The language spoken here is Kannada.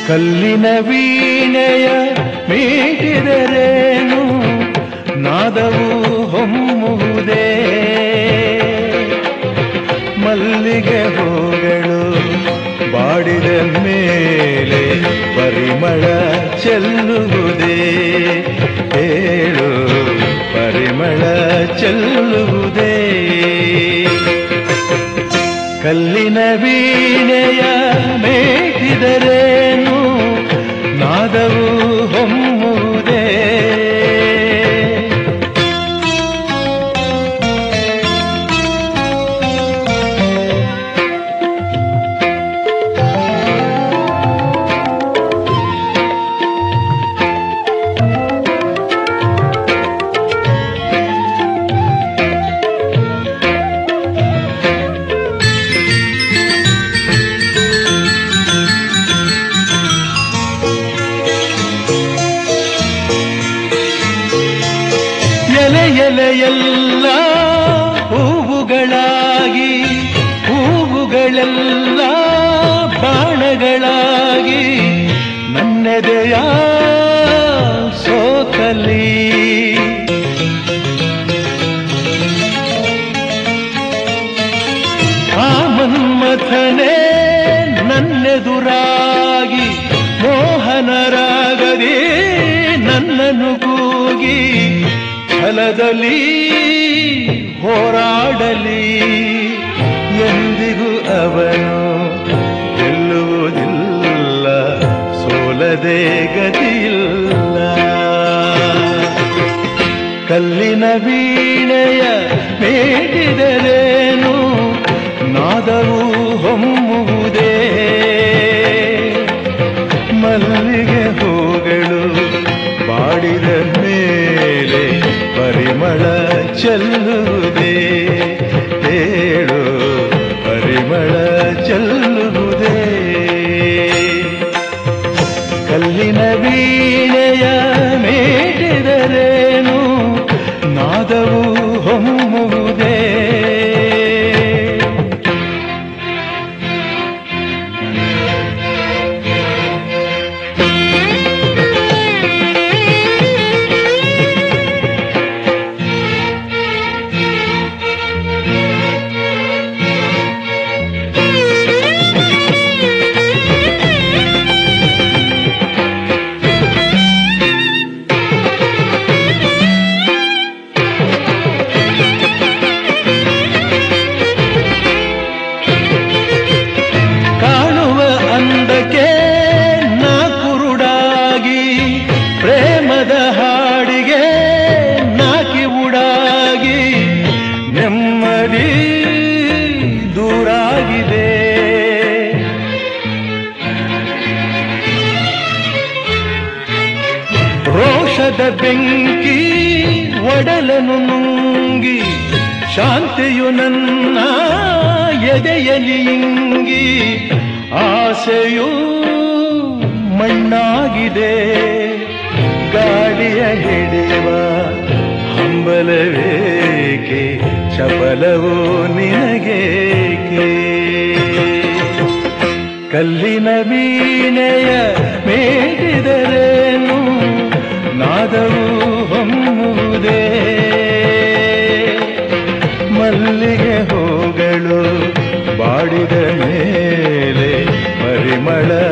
ಕಲ್ಲಿನ ವೀಣೆಯ ಮೀಟಿದರೇನು ನಾದವು ಹೊಮ್ಮುವುದೇ ಮಲ್ಲಿಗೆ ಹೂಗಳು ಬಾಡಿದ ಮೇಲೆ ಪರಿಮಳ ಚೆಲ್ಲುವುದೇ ಹೇಳು ಪರಿಮಳ ಚೆಲ್ಲುವುದೇ ಕಲ್ಲಿನ ವೀಣೆಯ ಮೇಟಿದರೇನು ನಾದವು ಹೊಮ್ಮುವುದೇ ಎಲೆ ಎಲೆಯೆಲ್ಲ ಹೂವುಗಳಾಗಿ ಹೂವುಗಳೆಲ್ಲ ಬಾಣಗಳಾಗಿ ನನ್ನೆದೆಯ ಸೋಕಲಿ ಆ ಮನ್ಮಥನೇ ನನ್ನೆದುರಾಗಿ ಮೋಹನರಾಗದೆ ನನ್ನನ್ನು ಕೂಗಿ ಛಲದಲ್ಲಿ ಹೋರಾಡಲಿ ಎಂದಿಗೂ ಅವನು ಗೆಲ್ಲುವುದಿಲ್ಲ ಸೋಲದೆ ಗತಿಯಿಲ್ಲ ಕಲ್ಲಿನ ವೀಣೆಯ ಮೇಟಿದರೇನು ನಾದವು ಹೊಮ್ಮುವುದೇ ಮಲ್ಲಿಗೆ ಹೂಗಳು ಬಾಡಿದ ಮೇಲೆ ಪರಿಮಳ ಚೆಲ್ಲುವುದೇ ಹೇಳು ಪರಿಮಳ ಚೆಲ್ಲುವುದೇ ಕಲ್ಲಿನ ವೀಣೆಯ ಮೇಟಿದರೇನು ನಾದವು ಹೊಮ್ಮುವುದೇ ಕಾಣುವ ಅಂದಕ್ಕೆ ನಾ ಕುರುಡಾಗಿ ಪ್ರೇಮದ ಹಾಡಿಗೆ ನಾಕಿ ಉಡಾಗಿ ನೆಮ್ಮದಿ ದೂರಾಗಿದೆ ರೋಷದ ಬೆಂಕಿ ಒಡಲನು ನುಂಗಿ ಶಾಂತಿಯು ನನ್ನ ಎದೆಯಲಿ ಇಂಗಿ ಆಸೆಯು ಮಣ್ಣಾಗಿದೆ ಗಾಳಿಯ ಹಿಡಿಯುವ ಹಂಬಲವೇಕೆ ಚಪಲವೋ ನಿನಗೇಕೆ ಕಲ್ಲಿನ ವೀಣೆಯ ಮೇಟಿದರೇನು ನಾದವು ಹೊಮ್ಮುವುದೇ ಮಲ್ಲಿಗೆ ಹೂಗಳು ಬಾಡಿದ ಮೇಲೆ ಪರಿಮಳ